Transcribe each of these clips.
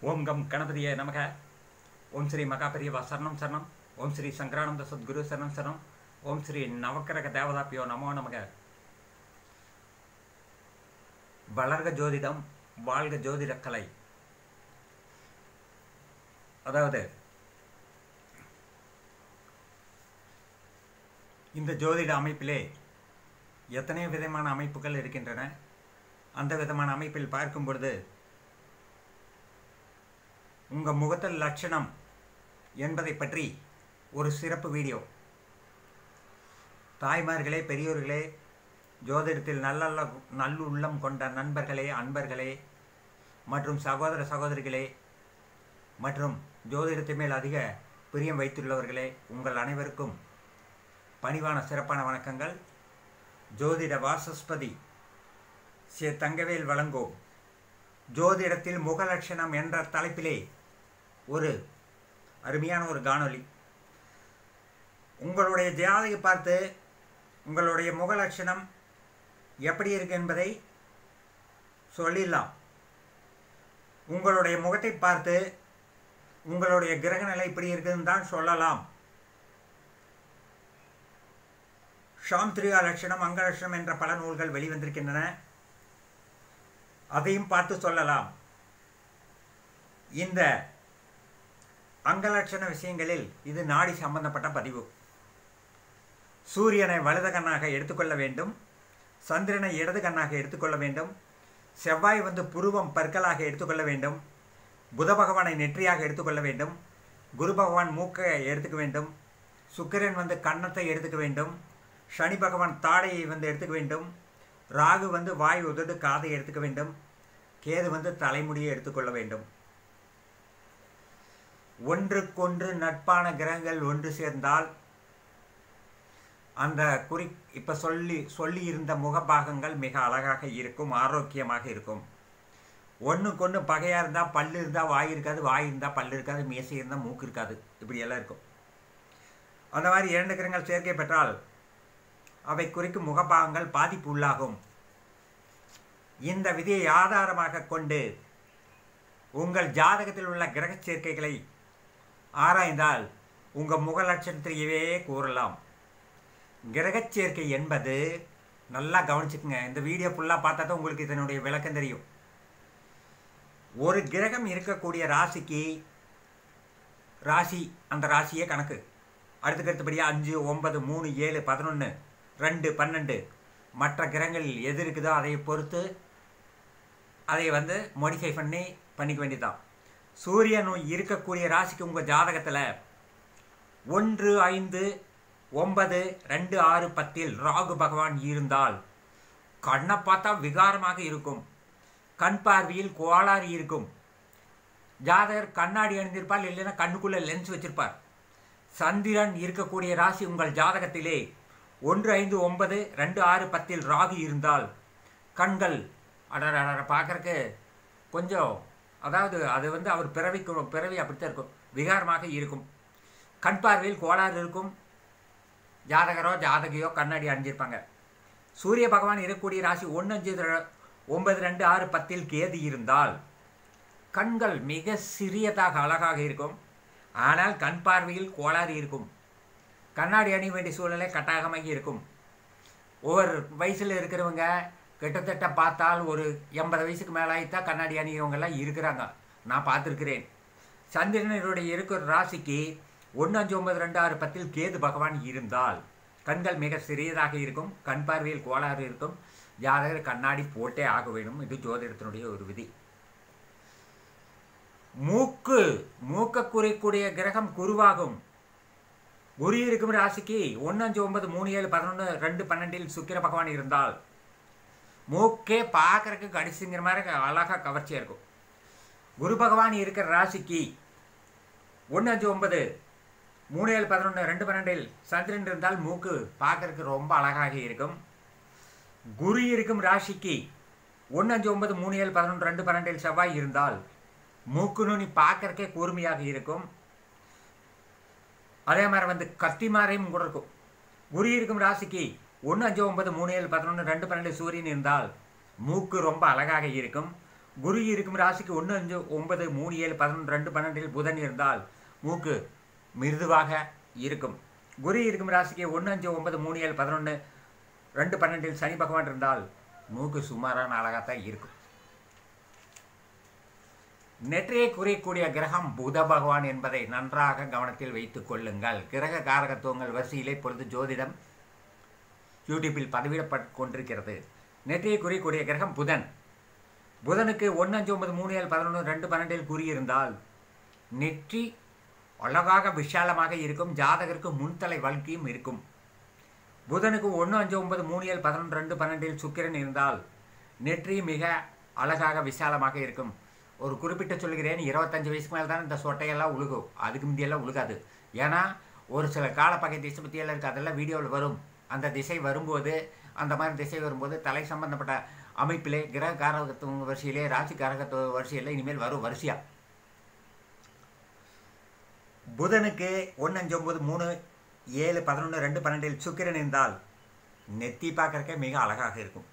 ஓம் come கணபதியே நமக ஓம் ஸ்ரீ மகாபெரியவா சரணம் சரணம் ஓம் ஸ்ரீ சங்கரானந்த சத்குரு சரணம் சரணம் ஓம் ஸ்ரீ நவக்கிரக தேவதாப்பியோ நமோ நமக வளர்க ஜோதிடம் வாழ்க ஜோதிட கலை அதாவது இந்த ஜோதிட அமைப்பிலே எத்தனையோ விதமான அமைப்புகள் இருக்கின்றன அந்த விதமான அமைப்பில் பார்க்கும் பொழுது உங்கள் முகத்தில் லட்சணம் என்பதை பற்றி ஒரு சிறப்பு வீடியோ தாய்மார்களே பெரியோர்களே ஜோதிடத்தில் நல்ல நல்லுள்ளம் கொண்ட நண்பர்களே அன்பர்களே மற்றும் சகோதர சகோதரிகளே மற்றும் ஜோதிடத்தின் மேல் அதிக பிரியம் வைத்துள்ளவர்களே உங்கள் அனைவருக்கும் பணிவான சிறப்பான வணக்கங்கள் ஜோதிட வாசஸ்பதி சே தங்கவேல் வழங்கும் ஜோதிடத்தில் முகலட்சணம் என்ற தலைப்பிலே ஒரு அருமையான ஒரு காணொளி உங்களுடைய ஜாதகை பார்த்து உங்களுடைய முகலட்சணம் எப்படி இருக்கு என்பதை சொல்லிடலாம் உங்களுடைய முகத்தை பார்த்து உங்களுடைய கிரகநிலை இப்படி இருக்குதுன்னு தான் சொல்லலாம் ஷாம் திரியா லட்சணம் அங்க லட்சணம் என்ற பல நூல்கள் வெளிவந்திருக்கின்றன அதையும் பார்த்து சொல்லலாம் இந்த அங்கலட்சண விஷயங்களில் இது நாடி சம்பந்தப்பட்ட பதிவு சூரியனை வலது கண்ணாக எடுத்துக்கொள்ள வேண்டும் சந்திரனை இடது கண்ணாக எடுத்துக்கொள்ள வேண்டும் செவ்வாய் வந்து புருவம் பற்களாக எடுத்துக்கொள்ள வேண்டும் புத பகவானை நெற்றியாக எடுத்துக்கொள்ள வேண்டும் குரு பகவான் மூக்கை எடுத்துக்க வேண்டும் சுக்கிரன் வந்து கன்னத்தை எடுத்துக்க வேண்டும் சனி பகவான் தாடையை வந்து எடுத்துக்க வேண்டும் ராகு வந்து வாய் உதடு காதை எடுத்துக்க வேண்டும் கேது வந்து தலைமுடியை எடுத்துக்கொள்ள வேண்டும் ஒன்றுக்கொன்று நட்பான கிரகங்கள் ஒன்று சேர்ந்தால் அந்த குறி இப்போ சொல்லி சொல்லி இருந்த முகபாகங்கள் மிக அழகாக இருக்கும் ஆரோக்கியமாக இருக்கும் ஒன்றுக்கு ஒன்று பகையாக இருந்தால் பல் இருந்தால் வாய் இருக்காது வாய் இருந்தால் பல் இருக்காது மீசை இருந்தால் மூக்கு இருக்காது இப்படியெல்லாம் இருக்கும் அந்த மாதிரி இரண்டு கிரகங்கள் சேர்க்கை பெற்றால் அவை குறிக்கும் முகபாகங்கள் பாதிப்பு உள்ளாகும் இந்த விதியை ஆதாரமாக கொண்டு உங்கள் ஜாதகத்தில் உள்ள கிரக சேர்க்கைகளை ஆராய்ந்தால் உங்கள் முக லட்சணத்திலேயே கூறலாம் கிரகச் சேர்க்கை என்பது நல்லா கவனிச்சுக்குங்க இந்த வீடியோ ஃபுல்லாக பார்த்தா தான் உங்களுக்கு இதனுடைய விளக்கம் தெரியும் ஒரு கிரகம் இருக்கக்கூடிய ராசிக்கு ராசி அந்த ராசியே கணக்கு அடுத்துக்கு அடுத்தபடியாக அஞ்சு ஒன்பது மூணு ஏழு பதினொன்று ரெண்டு பன்னெண்டு மற்ற கிரகங்கள் எது இருக்குதோ அதை பொறுத்து அதை வந்து மாடிஃபை பண்ணி பண்ணிக்க வேண்டியதான் சூரியன் இருக்கக்கூடிய ராசிக்கு உங்கள் ஜாதகத்தில் ஒன்று ஐந்து ஒன்பது ரெண்டு ஆறு பத்தில் ராகு பகவான் இருந்தால் கண்ணை பார்த்தா விகாரமாக இருக்கும் கண் பார்வையில் கோளாறு இருக்கும் ஜாதகர் கண்ணாடி அணிந்திருப்பார் இல்லைன்னா கண்ணுக்குள்ளே லென்ஸ் வச்சிருப்பார் சந்திரன் இருக்கக்கூடிய ராசி உங்கள் ஜாதகத்திலே ஒன்று ஐந்து ஒன்பது ரெண்டு ஆறு பத்தில் ராகு இருந்தால் கண்கள் அடர அடர பார்க்குறக்கு கொஞ்சம் அதாவது அது வந்து அவர் பிறவிக்கு பிறவி அப்படித்தான் இருக்கும் விகாரமாக இருக்கும் கண் பார்வையில் கோளாறு இருக்கும் ஜாதகரோ ஜாதகையோ கண்ணாடி அணிஞ்சிருப்பாங்க சூரிய பகவான் இருக்கக்கூடிய ராசி ஒன்று அஞ்சு ஒன்பது ரெண்டு ஆறு பத்தில் கேது இருந்தால் கண்கள் மிக சிறியதாக அழகாக இருக்கும் ஆனால் கண் பார்வையில் கோளாறு இருக்கும் கண்ணாடி அணிய வேண்டிய சூழ்நிலை கட்டாயமாக இருக்கும் ஒவ்வொரு வயசில் இருக்கிறவங்க கிட்டத்தட்ட பார்த்தால் ஒரு எண்பது வயசுக்கு மேலே ஆகித்தான் கண்ணாடி அணிகிறவங்கெல்லாம் இருக்கிறாங்க நான் பார்த்துருக்கிறேன் சந்திரனுடைய இருக்கிற ராசிக்கு ஒன்று அஞ்சு ஒன்பது ரெண்டு ஆறு பத்தில் கேது பகவான் இருந்தால் கண்கள் மிக சிறியதாக இருக்கும் கண் பார்வையில் கோளாறு இருக்கும் ஜாதகர் கண்ணாடி போட்டே ஆக வேண்டும் இது ஜோதிடத்தினுடைய ஒரு விதி மூக்கு மூக்க குறைக்கூடிய கிரகம் குருவாகும் குரு இருக்கும் ராசிக்கு ஒன்று அஞ்சு ஒன்பது மூணு ஏழு பதினொன்று ரெண்டு பன்னெண்டில் சுக்கிர பகவான் இருந்தால் மூக்கே பார்க்கறதுக்கு கடிசுங்கிற மாதிரி அழகாக கவர்ச்சியாக இருக்கும் குரு பகவான் இருக்கிற ராசிக்கு ஒன்று அஞ்சு ஒன்பது மூணு ஏழு பதினொன்று ரெண்டு பன்னெண்டில் சந்திரன் இருந்தால் மூக்கு பார்க்கறதுக்கு ரொம்ப அழகாக இருக்கும் குரு இருக்கும் ராசிக்கு ஒன்று அஞ்சு ஒன்பது மூணு ஏழு பதினொன்று ரெண்டு பன்னெண்டில் செவ்வாய் இருந்தால் மூக்கு நுனி பார்க்கறக்கே கூர்மையாக இருக்கும் அதே மாதிரி வந்து கத்தி மாதிரியும் கூட இருக்கும் குரு இருக்கும் ராசிக்கு ஒன்று அஞ்சு ஒன்பது மூணு ஏழு பதினொன்று ரெண்டு பன்னெண்டு சூரியன் இருந்தால் மூக்கு ரொம்ப அழகாக இருக்கும் குரு இருக்கும் ராசிக்கு ஒன்று அஞ்சு ஒன்பது மூணு ஏழு பதினொன்று ரெண்டு பன்னெண்டில் புதன் இருந்தால் மூக்கு மிருதுவாக இருக்கும் குரு இருக்கும் ராசிக்கு ஒன்று அஞ்சு ஒன்பது மூணு ஏழு பதினொன்று ரெண்டு பன்னெண்டில் சனி பகவான் இருந்தால் மூக்கு சுமாரான அழகாத்தான் இருக்கும் நெற்றியை குறையக்கூடிய கிரகம் புத பகவான் என்பதை நன்றாக கவனத்தில் வைத்துக் கொள்ளுங்கள் கிரக காரகத்துவங்கள் வரிசையிலே பொழுது ஜோதிடம் யூடியூப்பில் பதிவிடப்பட்டு கொண்டிருக்கிறது நெற்றியை குறியக்கூடிய கிரகம் புதன் புதனுக்கு ஒன்று அஞ்சு ஒன்பது மூணு ஏழு பதினொன்று ரெண்டு பன்னெண்டில் கூறியிருந்தால் நெற்றி அழகாக விஷாலமாக இருக்கும் ஜாதகருக்கு முன்தலை வல்கியும் இருக்கும் புதனுக்கு ஒன்று அஞ்சு ஒன்பது மூணு ஏழு பதினொன்று ரெண்டு பன்னெண்டில் சுக்கிரன் இருந்தால் நெற்றி மிக அழகாக விசாலமாக இருக்கும் ஒரு குறிப்பிட்ட சொல்கிறேன் இருபத்தஞ்சு வயசுக்கு மேலே தான் இந்த சொட்டையெல்லாம் உழுகும் அதுக்கு முந்தியெல்லாம் உழுகாது ஏன்னா ஒரு சில காலப்பகை திசை பற்றியெல்லாம் இருக்குது அதெல்லாம் வீடியோவில் வரும் அந்த திசை வரும்போது அந்த மாதிரி திசை வரும்போது தலை சம்பந்தப்பட்ட அமைப்பிலே கிரக காரகத்துவ வரிசையிலே ராசி காரகத்துவ வரிசையில் இனிமேல் வரும் வரிசையா புதனுக்கு ஒன்று அஞ்சு ஒம்பது மூணு ஏழு பதினொன்று ரெண்டு பன்னெண்டில் சுக்கிரன் இருந்தால் நெத்தி பார்க்கறக்கே மிக அழகாக இருக்கும்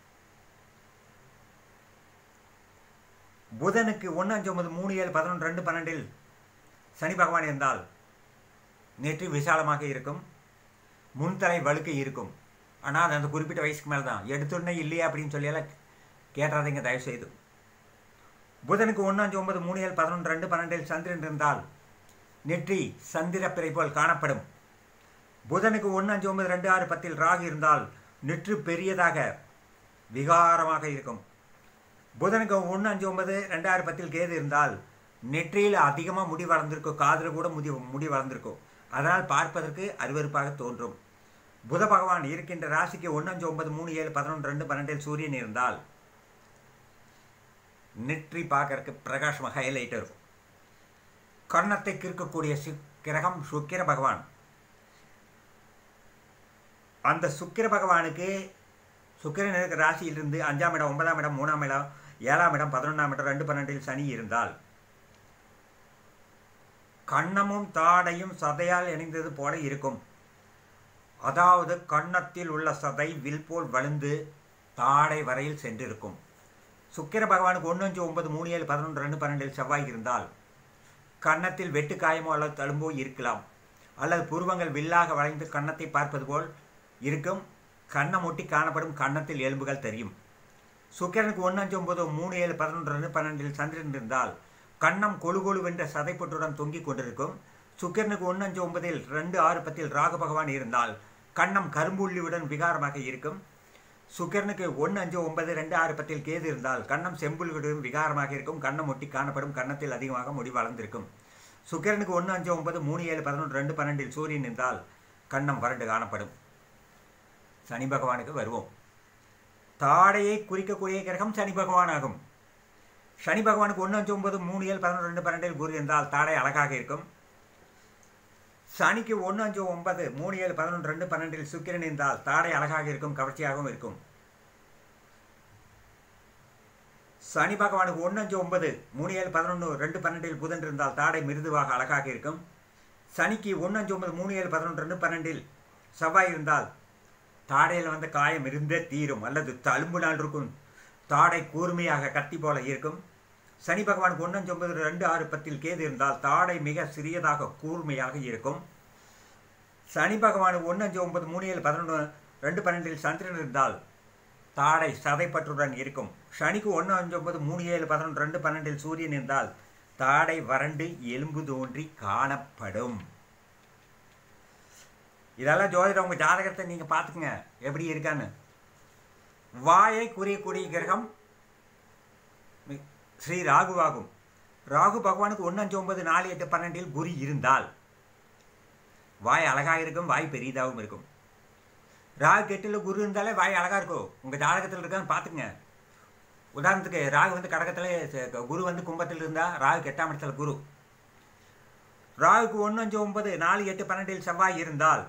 புதனுக்கு ஒன்று அஞ்சு ஒன்பது மூணு ஏழு பதினொன்று ரெண்டு பன்னெண்டில் சனி பகவான் இருந்தால் நெற்றி விசாலமாக இருக்கும் முன்தலை வழுக்க இருக்கும் ஆனால் அது அந்த குறிப்பிட்ட வயசுக்கு மேலே தான் எடுத்துடனே இல்லையா அப்படின்னு சொல்லியெல்லாம் கேட்டாதீங்க தயவுசெய்து புதனுக்கு ஒன்று அஞ்சு ஒன்பது மூணு ஏழு பதினொன்று ரெண்டு பன்னெண்டில் சந்திரன் இருந்தால் நெற்றி சந்திர பிறை போல் காணப்படும் புதனுக்கு ஒன்று அஞ்சு ஒன்பது ரெண்டு ஆறு பத்தில் ராகு இருந்தால் நெற்று பெரியதாக விகாரமாக இருக்கும் புதனுக்கு ஒன்று அஞ்சு ஒன்பது ரெண்டாயிரம் பத்தில் கேது இருந்தால் நெற்றியில் அதிகமாக முடி வளர்ந்துருக்கும் காதில் கூட முடி முடி வளர்ந்துருக்கும் அதனால் பார்ப்பதற்கு அருவருப்பாக தோன்றும் புத பகவான் இருக்கின்ற ராசிக்கு ஒன்று அஞ்சு ஒன்பது மூணு ஏழு பதினொன்று ரெண்டு பன்னெண்டில் சூரியன் இருந்தால் நெற்றி பார்க்கறதுக்கு பிரகாசமாக ஹைலைட் இருக்கும் கர்ணத்தை கிறுக்கக்கூடிய சி கிரகம் சுக்கிர பகவான் அந்த சுக்கிர பகவானுக்கு சுக்கிரன் இருக்கிற ராசியிலிருந்து அஞ்சாம் இடம் ஒன்பதாம் இடம் மூணாம் இடம் ஏழாம் இடம் பதினொன்றாம் இடம் ரெண்டு பன்னெண்டில் சனி இருந்தால் கண்ணமும் தாடையும் சதையால் இணைந்தது போல இருக்கும் அதாவது கன்னத்தில் உள்ள சதை வில் போல் வலுந்து தாடை வரையில் சென்றிருக்கும் சுக்கிர பகவானுக்கு ஒன்று அஞ்சு ஒன்பது மூணு ஏழு பதினொன்று ரெண்டு பன்னெண்டில் செவ்வாய் இருந்தால் கன்னத்தில் வெட்டுக்காயமோ அல்லது தழும்போ இருக்கலாம் அல்லது புருவங்கள் வில்லாக வளைந்து கன்னத்தை பார்ப்பது போல் இருக்கும் கண்ணம் ஒட்டி காணப்படும் கன்னத்தில் எலும்புகள் தெரியும் சுக்கிரனுக்கு ஒன்று அஞ்சு ஒன்பது மூணு ஏழு பதினொன்று ரெண்டு பன்னெண்டில் சந்திரன் இருந்தால் கண்ணம் கொழு கொழுவென்ற சதைப்பற்றுடன் தொங்கிக் கொண்டிருக்கும் சுக்கிரனுக்கு ஒன்று அஞ்சு ஒன்பதில் ரெண்டு ஆறு பத்தில் ராகு பகவான் இருந்தால் கண்ணம் கரும்புள்ளியுடன் விகாரமாக இருக்கும் சுக்கிரனுக்கு ஒன்று அஞ்சு ஒன்பது ரெண்டு ஆறு பத்தில் கேது இருந்தால் கண்ணம் செம்புள்ளியுடன் விகாரமாக இருக்கும் கண்ணம் ஒட்டி காணப்படும் கன்னத்தில் அதிகமாக முடி வளர்ந்திருக்கும் சுக்கிரனுக்கு ஒன்று அஞ்சு ஒன்பது மூணு ஏழு பதினொன்று ரெண்டு பன்னெண்டில் சூரியன் இருந்தால் கண்ணம் வறண்டு காணப்படும் சனி பகவானுக்கு வருவோம் தாடையை குறிக்கக்கூடிய கிரகம் சனி பகவான் ஆகும் சனி பகவானுக்கு ஒன்று அஞ்சு ஒன்பது மூணு ஏழு பதினொன்று ரெண்டு பன்னெண்டில் குரு இருந்தால் தாடை அழகாக இருக்கும் சனிக்கு ஒன்று அஞ்சு ஒன்பது மூணு ஏழு பதினொன்று ரெண்டு பன்னெண்டில் சுக்கிரன் இருந்தால் தாடை அழகாக இருக்கும் கவர்ச்சியாகவும் இருக்கும் சனி பகவானுக்கு ஒன்று அஞ்சு ஒன்பது மூணு ஏழு பதினொன்று ரெண்டு பன்னெண்டில் புதன் இருந்தால் தாடை மிருதுவாக அழகாக இருக்கும் சனிக்கு ஒன்று அஞ்சு ஒன்பது மூணு ஏழு பதினொன்று ரெண்டு பன்னெண்டில் செவ்வாய் இருந்தால் தாடையில் வந்த காயம் இருந்தே தீரும் அல்லது தழும்பு நாள் இருக்கும் தாடை கூர்மையாக கத்தி போல இருக்கும் சனி பகவானுக்கு ஒன்று ஒன்பது ரெண்டு ஆறு பத்தில் கேது இருந்தால் தாடை மிக சிறியதாக கூர்மையாக இருக்கும் சனி பகவானுக்கு ஒன்று அஞ்சு ஒன்பது மூணு ஏழு பதினொன்று ரெண்டு பன்னெண்டில் சந்திரன் இருந்தால் தாடை சதைப்பற்றுடன் இருக்கும் சனிக்கு ஒன்று அஞ்சு ஒன்பது மூணு ஏழு பதினொன்று ரெண்டு பன்னெண்டில் சூரியன் இருந்தால் தாடை வறண்டு எலும்பு தோன்றி காணப்படும் இதெல்லாம் ஜோதிடம் உங்கள் ஜாதகத்தை நீங்கள் பார்த்துக்குங்க எப்படி இருக்கான்னு வாயை குறியக்கூடிய கிரகம் ஸ்ரீ ராகுவாகும் ராகு பகவானுக்கு ஒன்று அஞ்சு ஒன்பது நாலு எட்டு பன்னெண்டில் குரு இருந்தால் வாய் அழகாக இருக்கும் வாய் பெரியதாகவும் இருக்கும் ராகு கெட்டில் குரு இருந்தாலே வாய் அழகாக இருக்கும் உங்கள் ஜாதகத்தில் இருக்கான்னு பார்த்துக்குங்க உதாரணத்துக்கு ராகு வந்து கடகத்தில் குரு வந்து கும்பத்தில் இருந்தால் ராகு கெட்டாம் இடத்துல குரு ராகுக்கு ஒன்று அஞ்சு ஒன்பது நாலு எட்டு பன்னெண்டில் செவ்வாய் இருந்தால்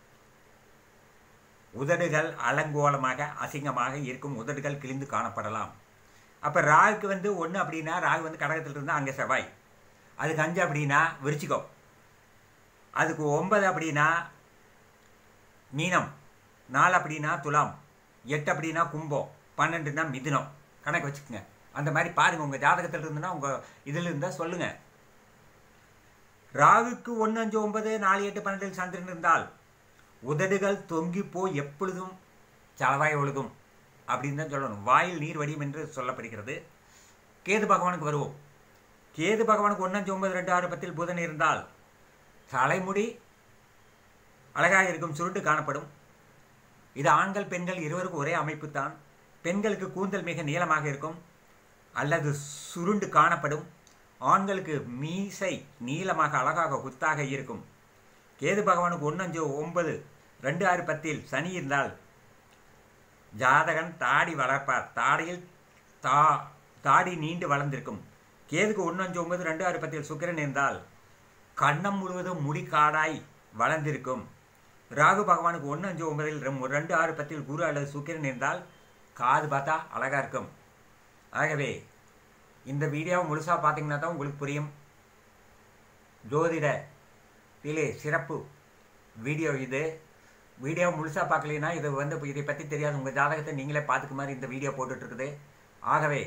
உதடுகள் அலங்கோலமாக அசிங்கமாக இருக்கும் உதடுகள் கிழிந்து காணப்படலாம் அப்போ ராகுக்கு வந்து ஒன்று அப்படின்னா ராகு வந்து கடகத்தில் இருந்தால் அங்கே செவ்வாய் அதுக்கு அஞ்சு அப்படின்னா விருச்சிகம் அதுக்கு ஒன்பது அப்படின்னா மீனம் நாலு அப்படின்னா துலாம் எட்டு அப்படின்னா கும்பம் பன்னெண்டுனா மிதுனம் கணக்கு வச்சுக்கோங்க அந்த மாதிரி பாருங்கள் உங்கள் ஜாதகத்தில் இருந்துன்னா உங்கள் இதில் இருந்தால் சொல்லுங்கள் ராகுக்கு ஒன்று அஞ்சு ஒன்பது நாலு எட்டு பன்னெண்டில் சந்திரன் இருந்தால் உதடுகள் தொங்கி போய் எப்பொழுதும் சலவாய் ஒழுகும் அப்படின்னு தான் சொல்லணும் வாயில் நீர் வடியும் என்று சொல்லப்படுகிறது கேது பகவானுக்கு வருவோம் கேது பகவானுக்கு ஒன்று அஞ்சு ஒன்பது ரெண்டு ஆறு பத்தில் புதன் இருந்தால் தலைமுடி அழகாக இருக்கும் சுருண்டு காணப்படும் இது ஆண்கள் பெண்கள் இருவருக்கும் ஒரே அமைப்பு தான் பெண்களுக்கு கூந்தல் மிக நீளமாக இருக்கும் அல்லது சுருண்டு காணப்படும் ஆண்களுக்கு மீசை நீளமாக அழகாக குத்தாக இருக்கும் கேது பகவானுக்கு ஒன்று அஞ்சு ஒன்பது ரெண்டு ஆறு பத்தில் சனி இருந்தால் ஜாதகன் தாடி வளர்ப்பார் தாடியில் தா தாடி நீண்டு வளர்ந்திருக்கும் கேதுக்கு ஒன்று அஞ்சு ஒன்பது ரெண்டு ஆறு பத்தில் சுக்கிரன் இருந்தால் கண்ணம் முழுவதும் முடி காடாய் வளர்ந்திருக்கும் ராகு பகவானுக்கு ஒன்று அஞ்சு ஒன்பதில் ரெண்டு ஆறு பத்தில் குரு அல்லது சுக்கிரன் இருந்தால் காது பார்த்தா அழகாக இருக்கும் ஆகவே இந்த வீடியோவை முழுசாக பார்த்தீங்கன்னா தான் உங்களுக்கு புரியும் ஜோதிட இதிலே சிறப்பு வீடியோ இது வீடியோ முழுசாக பார்க்கலைன்னா இது வந்து இதை பற்றி தெரியாது உங்கள் ஜாதகத்தை நீங்களே பார்த்துக்க மாதிரி இந்த வீடியோ போட்டுட்ருக்குது ஆகவே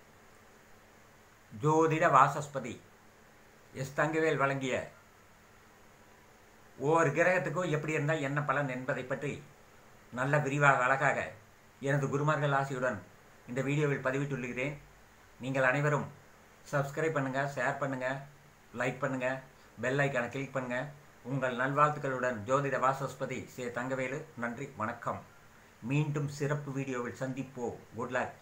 ஜோதிட வாசஸ்பதி எஸ் தங்கவேல் வழங்கிய ஒவ்வொரு கிரகத்துக்கும் எப்படி இருந்தால் என்ன பலன் என்பதை பற்றி நல்ல விரிவாக அழகாக எனது குருமார்கள் ஆசையுடன் இந்த வீடியோவில் பதிவிட்டுள்ளேன் நீங்கள் அனைவரும் சப்ஸ்கிரைப் பண்ணுங்கள் ஷேர் பண்ணுங்கள் லைக் பண்ணுங்கள் பெல் ஐக்கானை கிளிக் பண்ணுங்கள் உங்கள் நல்வாழ்த்துக்களுடன் ஜோதிட வாசஸ்பதி சே தங்கவேலு நன்றி வணக்கம் மீண்டும் சிறப்பு வீடியோவில் சந்திப்போம் குட் லக்